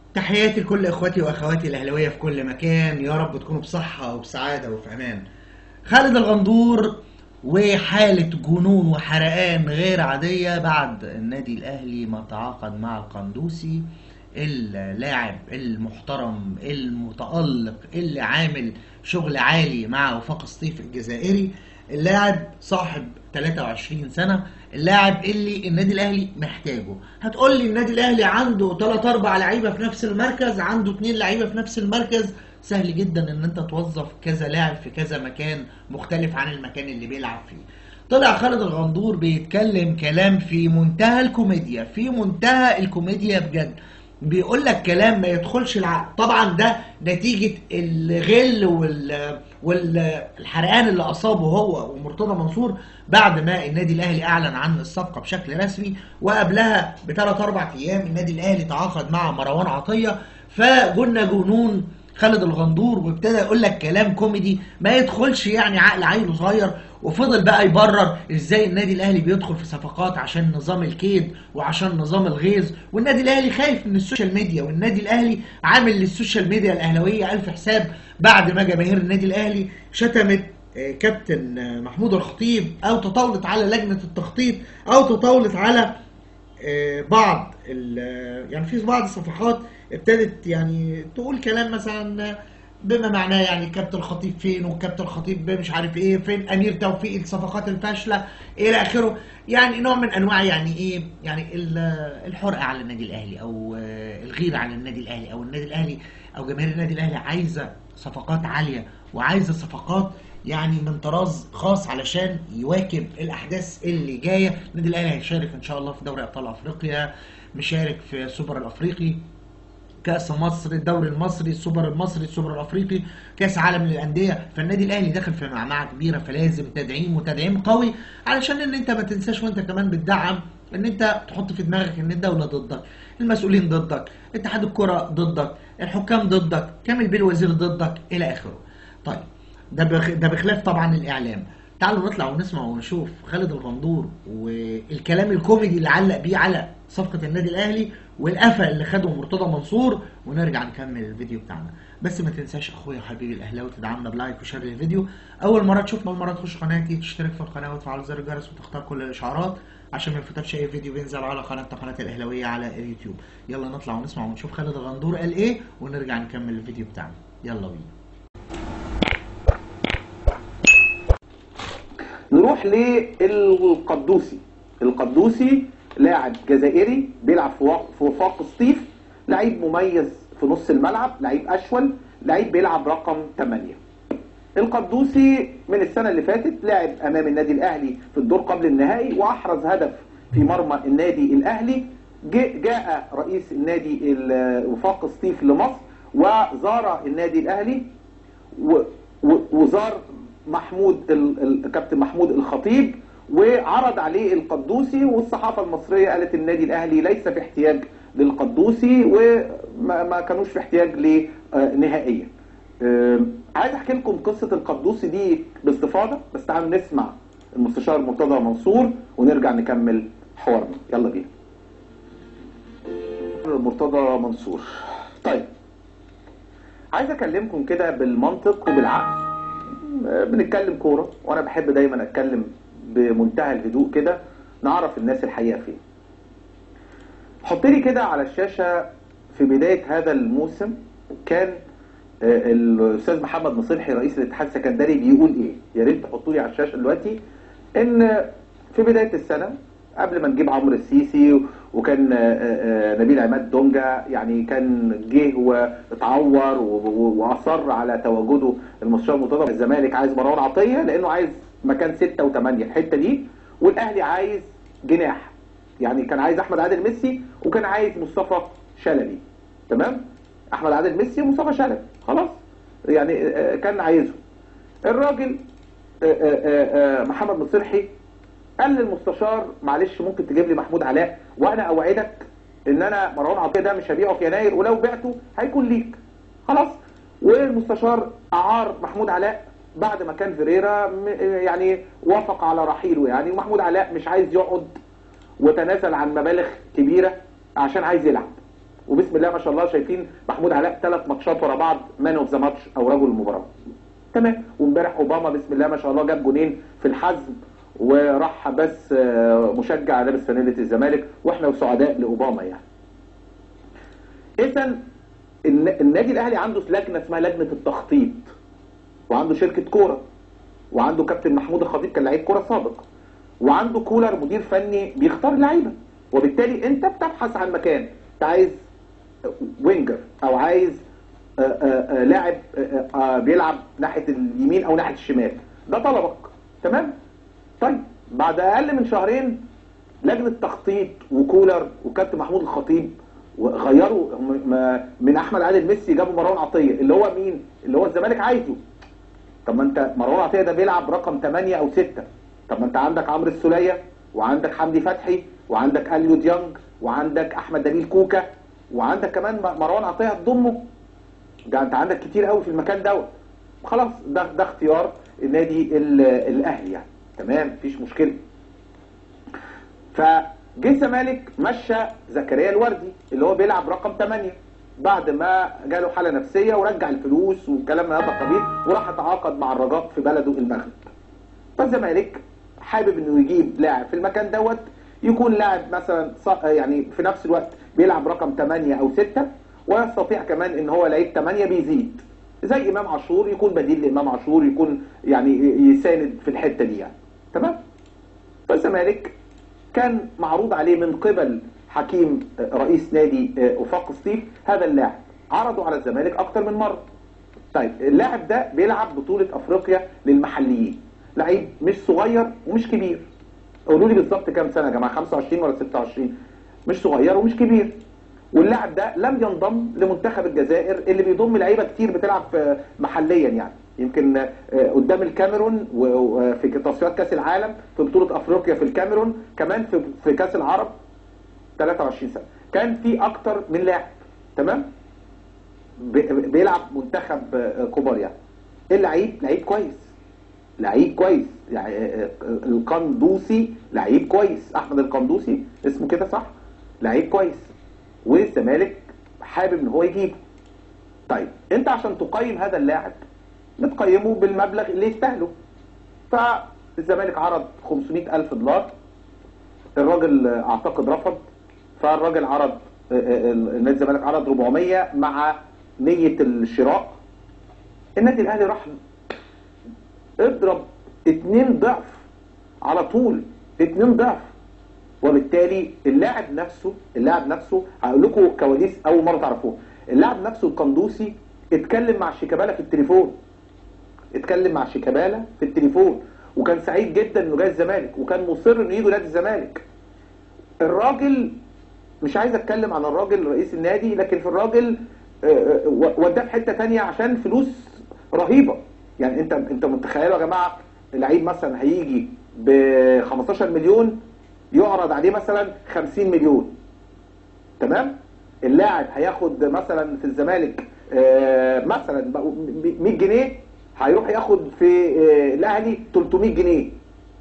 تحياتي لكل اخواتي واخواتي الاهلاويه في كل مكان يا رب تكونوا بصحه وبسعاده وفي امان خالد الغندور وحاله جنون وحرقان غير عاديه بعد النادي الاهلي ما تعاقد مع القندوسي اللاعب المحترم المتالق اللي عامل شغل عالي مع وفاق سطيف الجزائري اللاعب صاحب 23 سنه اللاعب اللي النادي الاهلي محتاجه هتقول لي النادي الاهلي عنده 3 4 لعيبه في نفس المركز عنده 2 لعيبه في نفس المركز سهل جدا ان انت توظف كذا لاعب في كذا مكان مختلف عن المكان اللي بيلعب فيه طلع خالد الغندور بيتكلم كلام في منتهى الكوميديا في منتهى الكوميديا بجد بيقول لك كلام ما يدخلش العقل طبعا ده نتيجة الغل وال والحرقان اللي اصابه هو ومرتضى منصور بعد ما النادي الاهلي اعلن عن الصفقة بشكل رسمي وقبلها بثلاث اربع ايام النادي الاهلي تعاقد مع مروان عطية فجن جنون خالد الغندور وابتدى يقول لك كلام كوميدي ما يدخلش يعني عقل عيل صغير وفضل بقى يبرر ازاي النادي الاهلي بيدخل في صفقات عشان نظام الكيد وعشان نظام الغيظ والنادي الاهلي خايف من السوشيال ميديا والنادي الاهلي عامل للسوشيال ميديا الاهلاويه الف حساب بعد ما جماهير النادي الاهلي شتمت آه، كابتن آه، محمود الخطيب او تطاولت على لجنه التخطيط او تطاولت على آه، بعض ال- يعني في بعض الصفحات ابتدت يعني تقول كلام مثلا بما معناه يعني كابتن الخطيب فين وكابتن الخطيب مش عارف ايه فين امير توفيق الصفقات الفاشله الى اخره يعني نوع من انواع يعني ايه يعني ال- الحرقه على النادي الاهلي او آه، الغيره على النادي الاهلي او النادي الاهلي او جماهير النادي الاهلي عايزه صفقات عاليه وعايزه صفقات يعني من طراز خاص علشان يواكب الاحداث اللي جايه النادي الاهلي هيشارك ان شاء الله في دوري ابطال افريقيا مشارك في السوبر الافريقي كاس مصر الدوري المصري السوبر المصري السوبر الافريقي كاس عالم للانديه فالنادي الاهلي داخل في معمعه كبيره فلازم تدعيم وتدعيم قوي علشان ان انت ما تنساش وانت كمان بتدعم ان انت تحط في دماغك ان الدوله ضدك المسؤولين ضدك اتحاد الكره ضدك الحكام ضدك كامل بيه الوزير ضدك الى اخره طيب ده بخ... ده بخلاف طبعا الاعلام تعالوا نطلع ونسمع ونشوف خالد الغندور والكلام الكوميدي اللي علق بيه على صفقة النادي الأهلي والقفا اللي خده مرتضى منصور ونرجع نكمل الفيديو بتاعنا بس ما تنساش أخويا وحبيبي الأهلاوي تدعمنا بلايك وشير للفيديو أول مرة تشوفنا أول مرة تخش قناتي تشترك في القناة وتفعل زر الجرس وتختار كل الإشعارات عشان ما يفوتكش أي فيديو بينزل على قناة قناة الأهلاوية على اليوتيوب يلا نطلع ونسمع ونشوف خالد الغندور قال إيه ونرجع نكمل الفيديو بتاعنا يلا بينا نروح للقدوسي القدوسي لاعب جزائري بيلعب في واق- في وفاق سطيف لعيب مميز في نص الملعب لعيب اشول لعيب بيلعب رقم 8 القدوسي من السنة اللي فاتت لعب أمام النادي الأهلي في الدور قبل النهائي وأحرز هدف في مرمى النادي الأهلي جاء, جاء رئيس النادي ال- وفاق سطيف لمصر وزار النادي الأهلي و- و- وزار محمود ال- ال- الكابتن محمود الخطيب وعرض عليه القدوسي والصحافة المصرية قالت النادي الأهلي ليس في احتياج للقدوسي وما ما كانوش في احتياج ليه آه، نهائيا آه، عايز احكي لكم قصة القدوسي دي باستفاضة بس تعالوا نسمع المستشار مرتضى منصور ونرجع نكمل حوارنا يلا بينا مرتضى منصور طيب عايز اكلمكم كده بالمنطق وبالعقل آه، بنتكلم كوره وانا بحب دايما اتكلم بمنتهى الهدوء كده نعرف الناس الحقيقه فين حط لي كده على الشاشه في بدايه هذا الموسم كان آه، الاستاذ محمد مصلحي رئيس الاتحاد السكندري بيقول ايه يا ريت تحطوا لي على الشاشه دلوقتي ان في بدايه السنه قبل ما نجيب عمرو السيسي وكان آه، آه، نبيل عماد دونجا يعني كان جه واتعور و- و- واصر على تواجده المستشار مرتضى الزمالك عايز مروان عطيه لانه عايز مكان ستة وثمانية الحته دي والاهلي عايز جناح يعني كان عايز احمد عادل ميسي وكان عايز مصطفى شلبي تمام احمد عادل ميسي ومصطفى شلبي خلاص يعني آه، كان عايزه الراجل آه، آه، آه، محمد مصلحي قال للمستشار معلش ممكن تجيب لي محمود علاء وانا اوعدك ان انا مروان عطيه ده مش هبيعه في يناير ولو بعته هيكون ليك خلاص والمستشار اعار محمود علاء بعد ما كان فيريرا م- يعني وافق على رحيله يعني ومحمود علاء مش عايز يقعد وتنازل عن مبالغ كبيره عشان عايز يلعب وبسم الله ما شاء الله شايفين محمود علاء ثلاث ماتشات ورا بعض مان اوف ذا ماتش او رجل المباراه تمام وامبارح اوباما بسم الله ما شاء الله جاب جونين في الحزم وراح بس آه، مشجع لابس فانيله الزمالك واحنا سعداء لاوباما يعني اذا الن- النادي الاهلي عنده لجنه اسمها لجنه التخطيط وعنده شركه كوره وعنده كابتن محمود الخطيب كان لعيب كوره سابق وعنده كولر مدير فني بيختار لعيبه وبالتالي انت بتبحث عن مكان انت عايز وينجر او عايز آه، آه، آه، لاعب آه، آه، بيلعب ناحيه اليمين او ناحيه الشمال ده طلبك تمام طيب بعد اقل من شهرين لجنه تخطيط وكولر وكابتن محمود الخطيب غيروا م- م- من احمد عادل ميسي جابوا مروان عطيه اللي هو مين اللي هو الزمالك عايزه طب ما انت مروان عطيه ده بيلعب رقم 8 او 6 طب ما انت عندك عمرو السوليه وعندك حمدي فتحي وعندك اليو ديانج وعندك احمد نبيل كوكا وعندك كمان م- مروان عطيه هتضمه ده انت عندك كتير قوي في المكان دوت خلاص ده ده اختيار النادي ال- الاهلي يعني تمام مفيش مشكله فجه الزمالك مشى زكريا الوردي اللي هو بيلعب رقم 8 بعد ما جاله حاله نفسيه ورجع الفلوس وكلام من هذا القبيل وراح يتعاقد مع الرجاء في بلده المغرب فالزمالك حابب انه يجيب لاعب في المكان دوت يكون لاعب مثلا ص- يعني في نفس الوقت بيلعب رقم 8 او 6 ويستطيع كمان ان هو لعيب 8 بيزيد زي امام عاشور يكون بديل لامام عاشور يكون يعني يساند في الحته دي يعني تمام فالزمالك كان معروض عليه من قبل حكيم آه، رئيس نادي آه، وفاق سطيف هذا اللاعب عرضوا على الزمالك اكتر من مره طيب اللاعب ده بيلعب بطولة افريقيا للمحليين لعيب مش صغير ومش كبير قولوا لي بالظبط كام سنة يا جماعة 25 ولا 26 مش صغير ومش كبير واللاعب ده لم ينضم لمنتخب الجزائر اللي بيضم لعيبة كتير بتلعب في- محليا يعني يمكن آه، قدام الكاميرون وفي تصفيات كاس العالم في بطولة افريقيا في الكاميرون كمان في في كاس العرب 23 سنة كان في اكتر من لاعب تمام بي- بيلعب منتخب آه، كبار يعني اللعيب لعيب كويس لعيب كويس يعني آه، آه، القندوسي لعيب كويس احمد القندوسي اسمه كده صح لعيب كويس والزمالك حابب ان هو يجيبه طيب انت عشان تقيم هذا اللاعب بتقيمه بالمبلغ اللي يستاهله فالزمالك عرض 500 ألف دولار الراجل آه، اعتقد رفض فالراجل عرض آه، آه، النادي الزمالك عرض 400 مع نية الشراء النادي الاهلي راح اضرب اتنين ضعف على طول اتنين ضعف وبالتالي اللاعب نفسه اللاعب نفسه هقول لكم كواليس اول مره تعرفوها اللاعب نفسه القندوسي اتكلم مع شيكابالا في التليفون اتكلم مع شيكابالا في التليفون وكان سعيد جدا انه جاي الزمالك وكان مصر انه يجي نادي الزمالك الراجل مش عايز اتكلم عن الراجل رئيس النادي لكن في الراجل آه، آه، وداه في حته تانية عشان فلوس رهيبه يعني انت انت متخيلوا يا جماعه لعيب مثلا هيجي ب 15 مليون يعرض عليه مثلا 50 مليون تمام اللاعب هياخد مثلا في الزمالك آه، مثلا بقوا 100 جنيه هيروح ياخد في آه، الاهلي 300 جنيه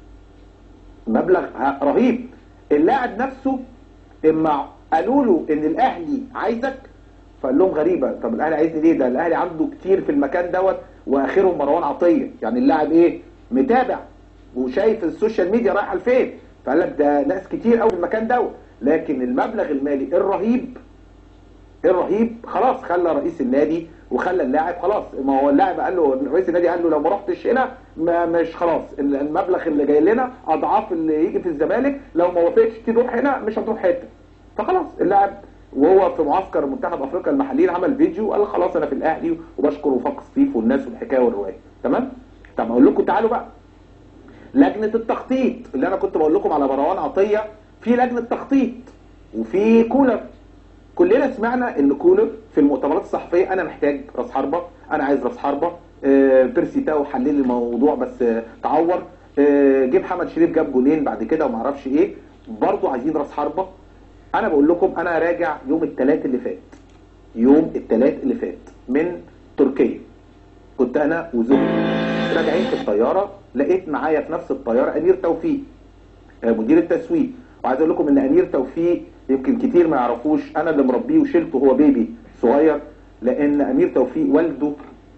مبلغ ه- رهيب اللاعب نفسه اما قالوا له ان الاهلي عايزك فقال لهم غريبه طب الاهلي عايزني ليه ده الاهلي عنده كتير في المكان دوت واخرهم مروان عطيه يعني اللاعب ايه متابع وشايف السوشيال ميديا رايحه لفين فقال لك ده ناس كتير قوي في المكان دوت لكن المبلغ المالي الرهيب الرهيب خلاص خلى رئيس النادي وخلى اللاعب خلاص ما هو اللاعب قال له رئيس النادي قال له لو ما رحتش هنا ما مش خلاص المبلغ اللي جاي لنا اضعاف اللي يجي في الزمالك لو ما وافقتش تروح هنا مش هتروح حته فخلاص اللاعب وهو في معسكر منتخب افريقيا المحليين عمل فيديو قال خلاص انا في الاهلي وبشكر وفاق ستيف والناس والحكايه والروايه تمام طب اقول لكم تعالوا بقى لجنه التخطيط اللي انا كنت بقول لكم على مروان عطيه في لجنه تخطيط وفي كولر كلنا سمعنا ان كولر في المؤتمرات الصحفيه انا محتاج راس حربه انا عايز راس حربه آه، بيرسي تاو حلل لي الموضوع بس آه، تعور آه، جه محمد شريف جاب جولين بعد كده وما اعرفش ايه برضه عايزين راس حربه انا بقول لكم انا راجع يوم الثلاث اللي فات يوم الثلاث اللي فات من تركيا كنت انا وزوجتي راجعين في الطياره لقيت معايا في نفس الطياره امير توفيق آه، مدير التسويق وعايز اقول لكم ان امير توفيق يمكن كتير ما يعرفوش انا اللي مربيه وشلته هو بيبي صغير لان امير توفيق والده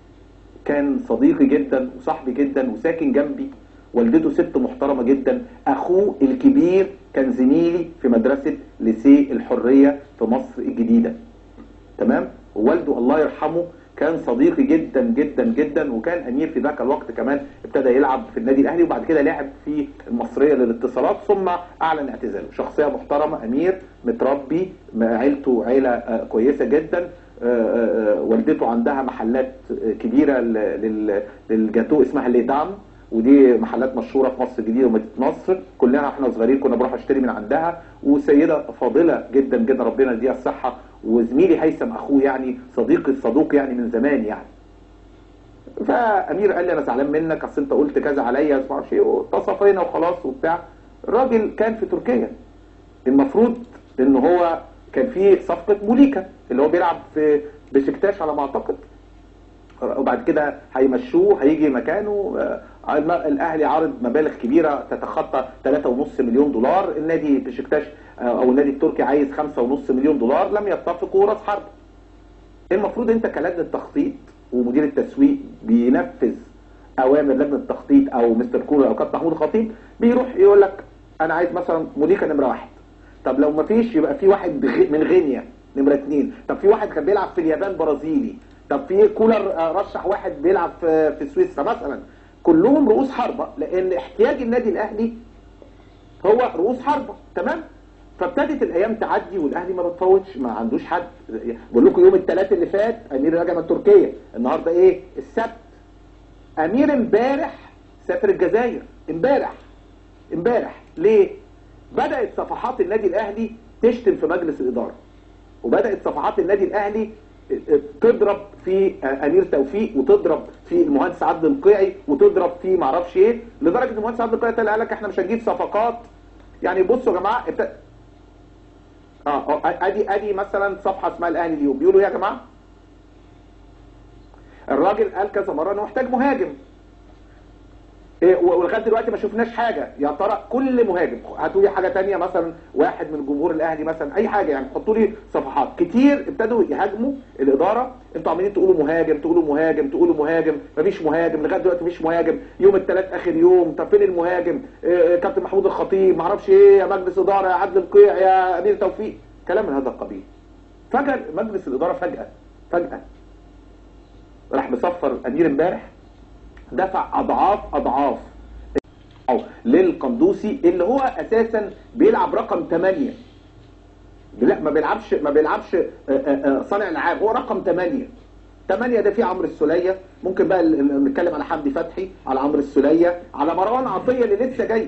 كان صديقي جدا وصاحبي جدا وساكن جنبي والدته ست محترمة جدا اخوه الكبير كان زميلي في مدرسة لسي الحرية في مصر الجديدة تمام ووالده الله يرحمه كان صديقي جدا جدا جدا وكان امير في ذاك الوقت كمان ابتدى يلعب في النادي الاهلي وبعد كده لعب في المصريه للاتصالات ثم اعلن اعتزاله شخصيه محترمه امير متربي عيلته عيله آه، كويسه جدا آه، آه، آه، والدته عندها محلات آه، كبيره ل- لل- للجاتو اسمها ليدام ودي محلات مشهوره في مصر الجديده ومدينه نصر كلنا احنا صغيرين كنا بنروح اشتري من عندها وسيده فاضله جدا جدا ربنا يديها الصحه وزميلي هيثم اخوه يعني صديقي الصدوق يعني من زمان يعني فامير قال لي انا زعلان منك اصل انت قلت كذا عليا ما اعرفش ايه وتصافينا وخلاص وبتاع الراجل كان في تركيا المفروض ان هو كان في صفقه موليكا اللي هو بيلعب في بشكتاش على ما اعتقد وبعد كده هيمشوه هيجي مكانه آه، الم- الاهلي عارض مبالغ كبيره تتخطى 3.5 مليون دولار النادي بشكتاش آه، او النادي التركي عايز 5.5 مليون دولار لم يتفقوا راس حرب المفروض انت كلجنه تخطيط ومدير التسويق بينفذ اوامر لجنه التخطيط او مستر كولر او كابتن محمود الخطيب بيروح يقول لك انا عايز مثلا موليكا نمره واحد طب لو ما فيش يبقى في واحد بغ- من غينيا نمره اثنين طب في واحد كان بيلعب في اليابان برازيلي طب في كولر آه، رشح واحد بيلعب في في سويسرا مثلا كلهم رؤوس حربه لان احتياج النادي الاهلي هو رؤوس حربة تمام فابتدت الايام تعدي والاهلي ما بتفوتش ما عندوش حد بقول لكم يوم الثلاث اللي فات امير راجع من تركيا النهارده ايه السبت امير امبارح سافر الجزائر امبارح امبارح ليه بدات صفحات النادي الاهلي تشتم في مجلس الاداره وبدات صفحات النادي الاهلي تضرب في امير توفيق وتضرب في المهندس عبد القيعي وتضرب في معرفش ايه لدرجه ان المهندس عبد القيعي طلع قال لك احنا مش هنجيب صفقات يعني بصوا يا جماعه ابت... اه آه، ادي ادي مثلا صفحه اسمها الاهلي اليوم بيقولوا ايه يا جماعه الراجل قال كذا مره انه محتاج مهاجم إيه، و- ولغايه دلوقتي ما شفناش حاجه يا ترى كل مهاجم هاتوا لي حاجه تانية مثلا واحد من جمهور الاهلي مثلا اي حاجه يعني حطوا لي صفحات كتير ابتدوا يهاجموا الاداره انتوا عمالين تقولوا مهاجم تقولوا مهاجم تقولوا مهاجم مفيش مهاجم لغايه دلوقتي مفيش مهاجم يوم الثلاث اخر يوم طب فين المهاجم إيه، كابتن محمود الخطيب معرفش ايه يا مجلس اداره يا عدل القيع يا امير توفيق كلام من هذا القبيل فجاه مجلس الاداره فجاه فجاه راح مصفر امير امبارح دفع اضعاف اضعاف أو للقندوسي اللي هو اساسا بيلعب رقم 8 لا ما بيلعبش ما بيلعبش آه، آه، آه، صانع العاب هو رقم 8 8 ده فيه عمرو السوليه ممكن بقى ال- ال- نتكلم على حمدي فتحي على عمرو السوليه على مروان عطيه اللي لسه جاي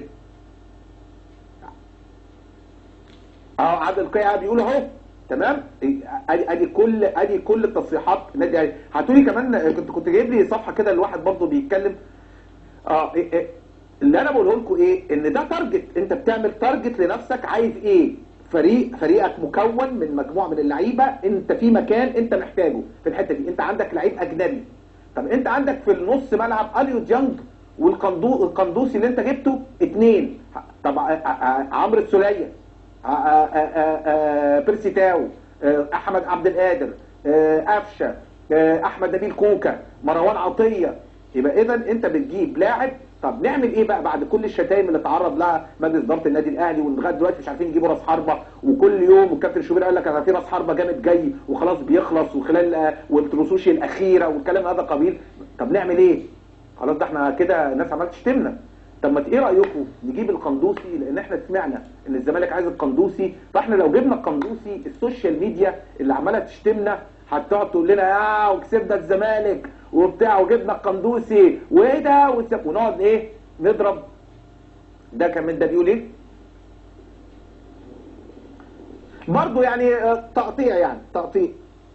اه عادل قيعه بيقول اهو تمام ادي ادي كل ادي كل التصريحات النادي الاهلي هاتوا لي كمان كنت كنت جايب لي صفحه كده لواحد برضه بيتكلم اه إيه إيه اللي انا بقوله لكم ايه ان ده تارجت انت بتعمل تارجت لنفسك عايز ايه فريق فريقك مكون من مجموعه من اللعيبه انت في مكان انت محتاجه في الحته دي انت عندك لعيب اجنبي طب انت عندك في النص ملعب اليو ديانج والقندو القندوسي اللي انت جبته اتنين طب ع- ع- عمرو السوليه ع- ع- ع- ع- بيرسي تاو اه، احمد عبد القادر اه، قفشه اه، احمد نبيل كوكا مروان عطيه يبقى اذا انت بتجيب لاعب طب نعمل ايه بقى بعد كل الشتايم اللي تعرض لها مجلس اداره النادي الاهلي ولغايه دلوقتي مش عارفين يجيبوا راس حربه وكل يوم والكابتن شوبير قال لك انا في راس حربه جامد جاي وخلاص بيخلص وخلال آه، والتروسوشي الاخيره والكلام هذا قبيل طب نعمل ايه؟ خلاص ده احنا كده الناس عماله تشتمنا طب ما ايه رايكم نجيب القندوسي لان احنا سمعنا ان الزمالك عايز القندوسي فاحنا لو جبنا القندوسي السوشيال ميديا اللي عماله تشتمنا هتقعد تقول لنا يا وكسبنا الزمالك وبتاع وجبنا القندوسي وايه ده وس- ونقعد ايه نضرب ده كان من ده بيقول ايه برضه يعني آه، تقطيع يعني تقطيع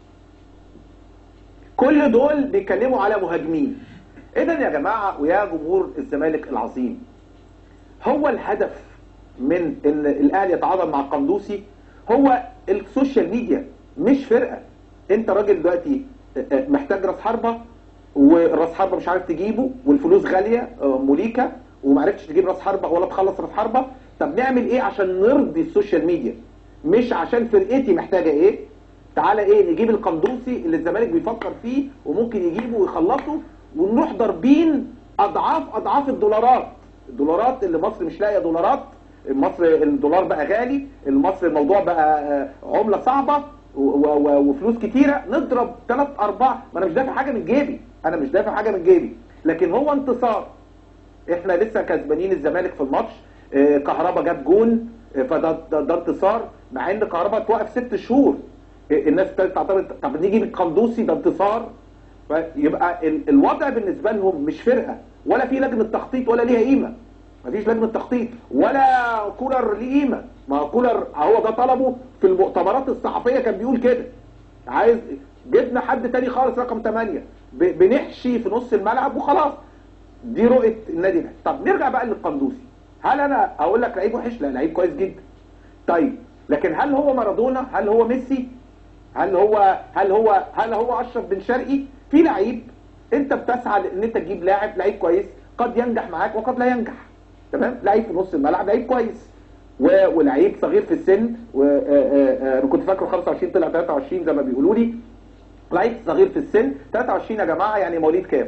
كل دول بيتكلموا على مهاجمين اذا يا جماعه ويا جمهور الزمالك العظيم هو الهدف من ان الاهلي يتعاضد مع القندوسي هو السوشيال ميديا مش فرقه انت راجل دلوقتي محتاج راس حربه والراس حربه مش عارف تجيبه والفلوس غاليه آه، موليكا وما عرفتش تجيب راس حربه ولا تخلص راس حربه طب نعمل ايه عشان نرضي السوشيال ميديا مش عشان فرقتي محتاجه ايه تعالى ايه نجيب القندوسي اللي الزمالك بيفكر فيه وممكن يجيبه ويخلصه ونروح ضاربين اضعاف اضعاف الدولارات الدولارات اللي مصر مش لاقيه دولارات مصر الدولار بقى غالي مصر الموضوع بقى آه، عمله صعبه و- و- وفلوس كتيره نضرب ثلاث اربع ما انا مش دافع حاجه من جيبي انا مش دافع حاجه من جيبي لكن هو انتصار احنا لسه كسبانين الزمالك في الماتش آه، كهربا جاب جون آه، فده ده, ده انتصار مع ان كهربا توقف ست شهور آه، الناس ابتدت تعتبر طب نيجي بالقندوسي ده انتصار فيبقى ال- الوضع بالنسبه لهم مش فرقه ولا في لجنه تخطيط ولا ليها قيمه مفيش لجنه تخطيط ولا كولر ليه قيمه ما هو كولر هو ده طلبه في المؤتمرات الصحفيه كان بيقول كده عايز جبنا حد تاني خالص رقم 8 بنحشي في نص الملعب وخلاص دي رؤيه النادي الاهلي طب نرجع بقى للقندوسي هل انا اقول لك لعيب وحش لا لعيب كويس جدا طيب لكن هل هو مارادونا هل هو ميسي هل هو هل هو هل هو اشرف بن شرقي في لعيب انت بتسعى ان انت تجيب لاعب لعيب كويس قد ينجح معاك وقد لا ينجح تمام لعيب في نص الملعب لعيب كويس و- ولعيب صغير في السن وانا كنت فاكره 25 طلع 23 زي ما بيقولوا لي لعيب صغير في السن 23 يا جماعه يعني مواليد كام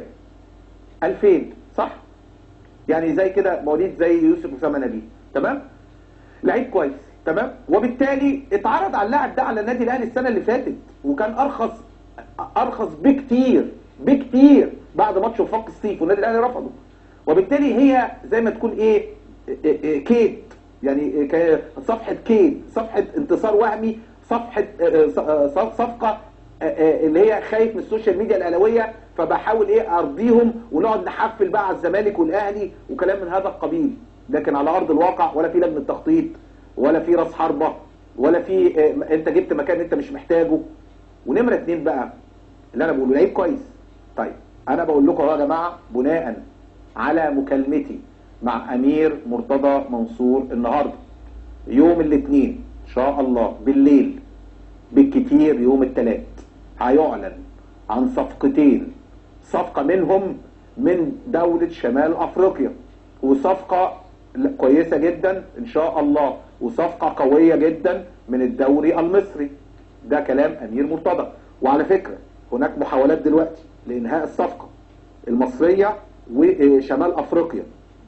2000 صح يعني زي كده مواليد زي يوسف اسامه نبيه تمام لعيب كويس تمام وبالتالي اتعرض على اللاعب ده على النادي الاهلي السنه اللي فاتت وكان ارخص ارخص بكتير بكتير بعد ماتش وفاق ستيف والنادي الاهلي رفضه وبالتالي هي زي ما تكون ايه إيه- إيه كيد يعني إيه ك- صفحه كيد صفحه انتصار وهمي صفحه آه، ص- آه، ص- صفقه آه، آه، اللي هي خايف من السوشيال ميديا الاهلاويه فبحاول ايه ارضيهم ونقعد نحفل بقى على الزمالك والاهلي وكلام من هذا القبيل لكن على ارض الواقع ولا في لجنه تخطيط ولا في راس حربه ولا في آه، انت جبت مكان انت مش محتاجه ونمره اتنين بقى اللي انا بقوله لعيب كويس طيب انا بقول لكم أهو يا جماعه بناء على مكالمتي مع امير مرتضى منصور النهارده يوم الاثنين ان شاء الله بالليل بالكتير يوم الثلاث هيعلن عن صفقتين صفقة منهم من دولة شمال افريقيا وصفقة ل- كويسة جدا ان شاء الله وصفقة قوية جدا من الدوري المصري ده كلام امير مرتضى وعلى فكرة هناك محاولات دلوقتي لانهاء الصفقة المصرية وشمال افريقيا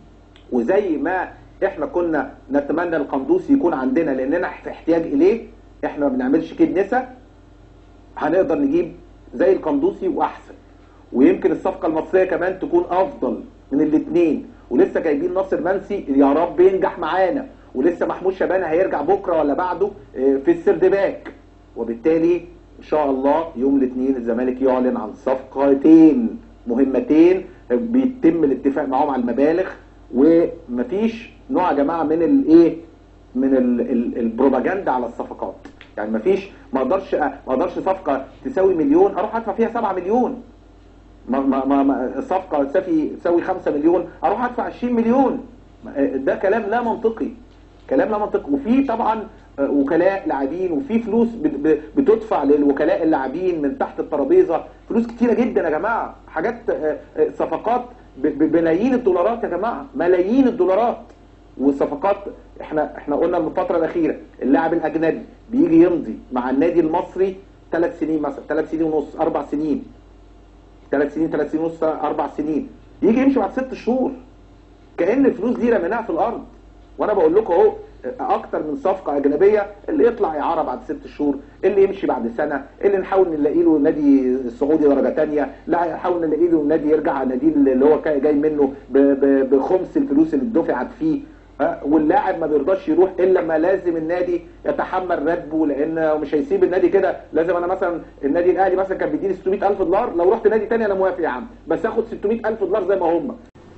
وزي ما احنا كنا نتمنى القندوسي يكون عندنا لاننا في احتياج اليه احنا ما بنعملش كده نسا هنقدر نجيب زي القندوسي واحسن ويمكن الصفقه المصريه كمان تكون افضل من الاثنين ولسه جايبين ناصر منسي يا رب ينجح معانا ولسه محمود شبانه هيرجع بكره ولا بعده آه، في السردباك وبالتالي ان شاء الله يوم الاثنين الزمالك يعلن عن صفقتين مهمتين آه، بيتم الاتفاق معاهم على المبالغ ومفيش نوع يا جماعه من الايه من ال ال البروباجندا على الصفقات يعني مفيش ما اقدرش ما اقدرش صفقه تساوي مليون اروح ادفع فيها 7 مليون ما ما ما- ما الصفقه تساوي تساوي 5 مليون اروح ادفع 20 مليون ده كلام لا منطقي كلام لا منطقي وفي طبعا آه، وكلاء لاعبين وفي فلوس بت- ب- بتدفع للوكلاء اللاعبين من تحت الترابيزه فلوس كتيره جدا يا جماعه حاجات آه، آه، صفقات ب- ب- بملايين الدولارات يا جماعه ملايين الدولارات والصفقات احنا احنا قلنا من الفتره الاخيره اللاعب الاجنبي بيجي يمضي مع النادي المصري ثلاث سنين مثلا ثلاث سنين ونص اربع سنين ثلاث سنين ثلاث سنين ونص اربع سنين يجي يمشي بعد ست شهور كان الفلوس دي رميناها في الارض وانا بقول لكم اهو اكتر من صفقه اجنبيه اللي يطلع اعاره بعد ست شهور اللي يمشي بعد سنه اللي نحاول نلاقي له نادي السعودي درجه ثانيه لا نحاول نلاقي له نادي يرجع على النادي اللي هو كان جاي منه ب- ب- بخمس الفلوس اللي دفعت فيه ها؟ واللاعب ما بيرضاش يروح الا لما لازم النادي يتحمل راتبه لان مش هيسيب النادي كده لازم انا مثلا النادي الاهلي مثلا كان بيديني 600000 دولار لو رحت نادي تاني انا موافق يا عم بس اخد 600000 دولار زي ما هم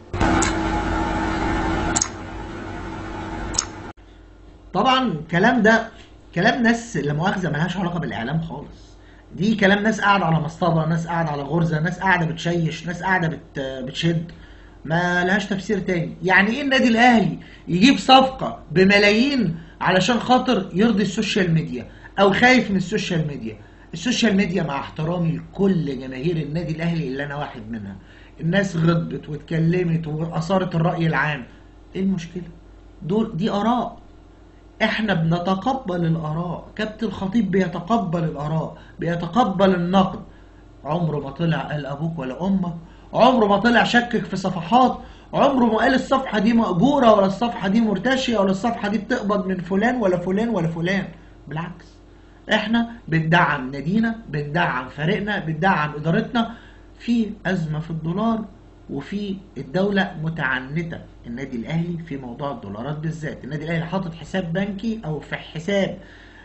طبعا الكلام ده كلام ناس لا مؤاخذه ملهاش علاقه بالاعلام خالص دي كلام ناس قاعده على مصطبه ناس قاعده على غرزه ناس قاعده بتشيش ناس قاعده بت... بتشد ما لهاش تفسير تاني يعني ايه النادي الاهلي يجيب صفقه بملايين علشان خاطر يرضي السوشيال ميديا او خايف من السوشيال ميديا السوشيال ميديا مع احترامي لكل جماهير النادي الاهلي اللي انا واحد منها الناس غضبت واتكلمت واثارت الراي العام ايه المشكله دول دي اراء احنا بنتقبل الاراء كابتن الخطيب بيتقبل الاراء بيتقبل النقد عمره ما طلع قال ابوك ولا امك عمره ما طلع شكك في صفحات عمره ما قال الصفحة دي مأجورة ولا الصفحة دي مرتشية ولا الصفحة دي بتقبض من فلان ولا فلان ولا فلان بالعكس احنا بندعم نادينا بندعم فريقنا بندعم ادارتنا في ازمة في الدولار وفي الدولة متعنتة النادي الاهلي في موضوع الدولارات بالذات النادي الاهلي حاطط حساب بنكي او في حساب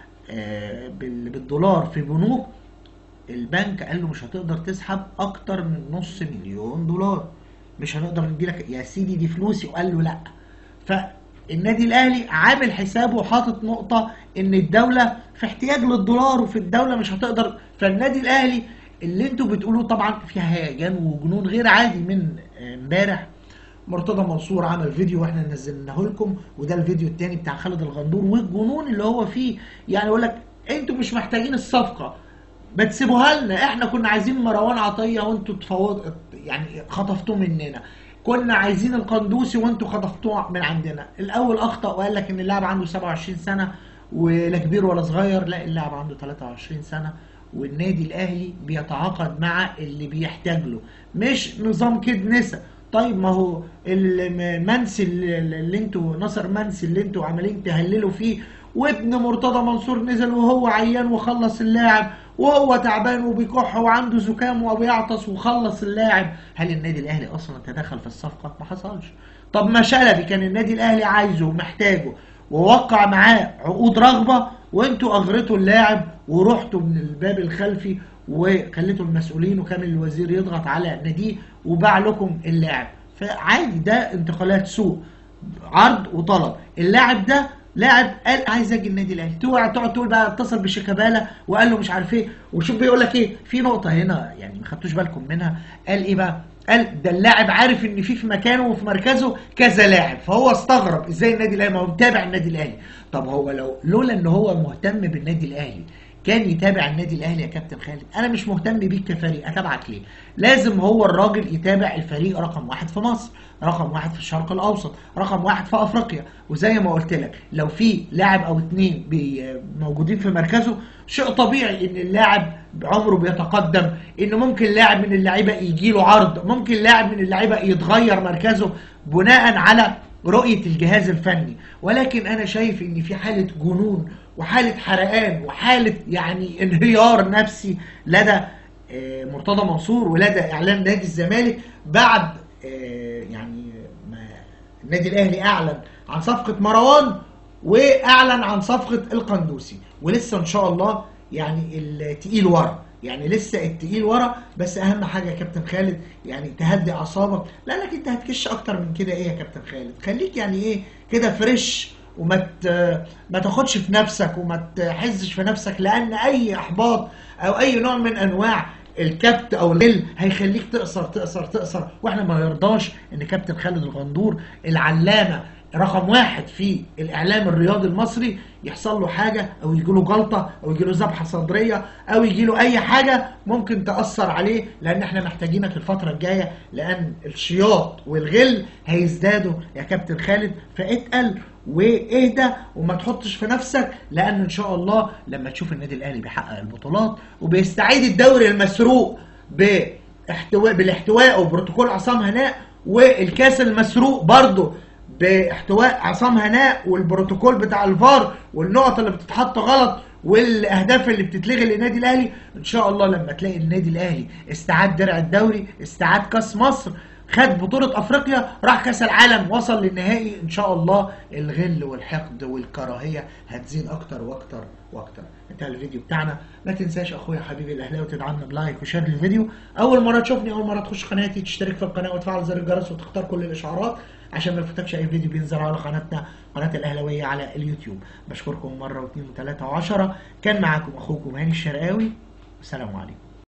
آه، بال- بالدولار في بنوك البنك قال له مش هتقدر تسحب اكتر من نص مليون دولار مش هنقدر نديلك يا سيدي دي فلوسي وقال له لا فالنادي الاهلي عامل حسابه وحاطط نقطه ان الدوله في احتياج للدولار وفي الدوله مش هتقدر فالنادي الاهلي اللي انتوا بتقولوه طبعا في هيجان وجنون غير عادي من آه، امبارح مرتضى منصور عمل فيديو واحنا نزلناه لكم وده الفيديو التاني بتاع خالد الغندور والجنون اللي هو فيه يعني يقول لك انتوا مش محتاجين الصفقه ما تسيبوها لنا احنا كنا عايزين مروان عطيه وانتوا تفوض يعني خطفتوه مننا كنا عايزين القندوسي وانتوا خطفتوه من عندنا الاول اخطا وقال لك ان اللاعب عنده 27 سنه ولا كبير ولا صغير لا اللاعب عنده 23 سنه والنادي الاهلي بيتعاقد مع اللي بيحتاج له مش نظام كده نسا طيب ما هو المنسي اللي اللي انتوا ناصر منسي اللي انتوا عمالين تهللوا فيه وابن مرتضى منصور نزل وهو عيان وخلص اللاعب وهو تعبان وبيكح وعنده زكام وبيعطس وخلص اللاعب هل النادي الاهلي اصلا تدخل في الصفقه ما حصلش طب ما شلبي كان النادي الاهلي عايزه ومحتاجه ووقع معاه عقود رغبه وانتوا اغرتوا اللاعب ورحتوا من الباب الخلفي وخليتوا المسؤولين وكامل الوزير يضغط على ناديه وباع لكم اللاعب فعادي ده انتقالات سوق عرض وطلب اللاعب ده لاعب قال عايز اجي النادي الاهلي تقعد تقعد تقول بقى اتصل بشيكابالا وقال له مش عارف ايه وشوف بيقول لك ايه في نقطه هنا يعني ما خدتوش بالكم منها قال ايه بقى قال ده اللاعب عارف ان في في مكانه وفي مركزه كذا لاعب فهو استغرب ازاي النادي الاهلي ما هو متابع النادي الاهلي طب هو لو لولا ان هو مهتم بالنادي الاهلي كان يتابع النادي الاهلي يا كابتن خالد انا مش مهتم بيك كفريق اتابعك ليه لازم هو الراجل يتابع الفريق رقم واحد في مصر رقم واحد في الشرق الاوسط رقم واحد في افريقيا وزي ما قلت لك لو في لاعب او اتنين بي- موجودين في مركزه شيء طبيعي ان اللاعب عمره بيتقدم ان ممكن لاعب من اللعيبه يجي له عرض ممكن لاعب من اللعيبه يتغير مركزه بناء على رؤيه الجهاز الفني ولكن انا شايف ان في حاله جنون وحاله حرقان وحاله يعني انهيار نفسي لدى آه، مرتضى منصور ولدى اعلان نادي الزمالك بعد آه، يعني ما النادي الاهلي اعلن عن صفقه مروان واعلن عن صفقه القندوسي ولسه ان شاء الله يعني التقيل ورا يعني لسه التقيل ورا بس اهم حاجه يا كابتن خالد يعني تهدي اعصابك لانك انت هتكش اكتر من كده ايه يا كابتن خالد خليك يعني ايه كده فريش وما ت- ما تاخدش في نفسك وما تحزش في نفسك لان اي احباط او اي نوع من انواع الكبت او الغل هيخليك تقصر تقصر تقصر واحنا ما يرضاش ان كابتن خالد الغندور العلامه رقم واحد في الاعلام الرياضي المصري يحصل له حاجه او يجي له جلطه او يجي له ذبحه صدريه او يجي له اي حاجه ممكن تاثر عليه لان احنا محتاجينك الفتره الجايه لان الشياط والغل هيزدادوا يا كابتن خالد فاتقل واهدى وما تحطش في نفسك لان ان شاء الله لما تشوف النادي الاهلي بيحقق البطولات وبيستعيد الدوري المسروق باحتواء بالاحتواء وبروتوكول عصام هناء والكاس المسروق برضه باحتواء عصام هناء والبروتوكول بتاع الفار والنقط اللي بتتحط غلط والاهداف اللي بتتلغي للنادي الاهلي ان شاء الله لما تلاقي النادي الاهلي استعاد درع الدوري استعاد كاس مصر خد بطولة افريقيا راح كاس العالم وصل للنهائي ان شاء الله الغل والحقد والكراهية هتزيد اكتر واكتر واكتر انتهى الفيديو بتاعنا ما تنساش اخويا حبيبي الاهلاوي تدعمنا بلايك وشير للفيديو اول مرة تشوفني اول مرة تخش قناتي تشترك في القناة وتفعل زر الجرس وتختار كل الاشعارات عشان ما يفوتكش اي فيديو بينزل على قناتنا قناة الاهلاوية على اليوتيوب بشكركم مرة واثنين وثلاثة وعشرة كان معاكم اخوكم هاني الشرقاوي والسلام عليكم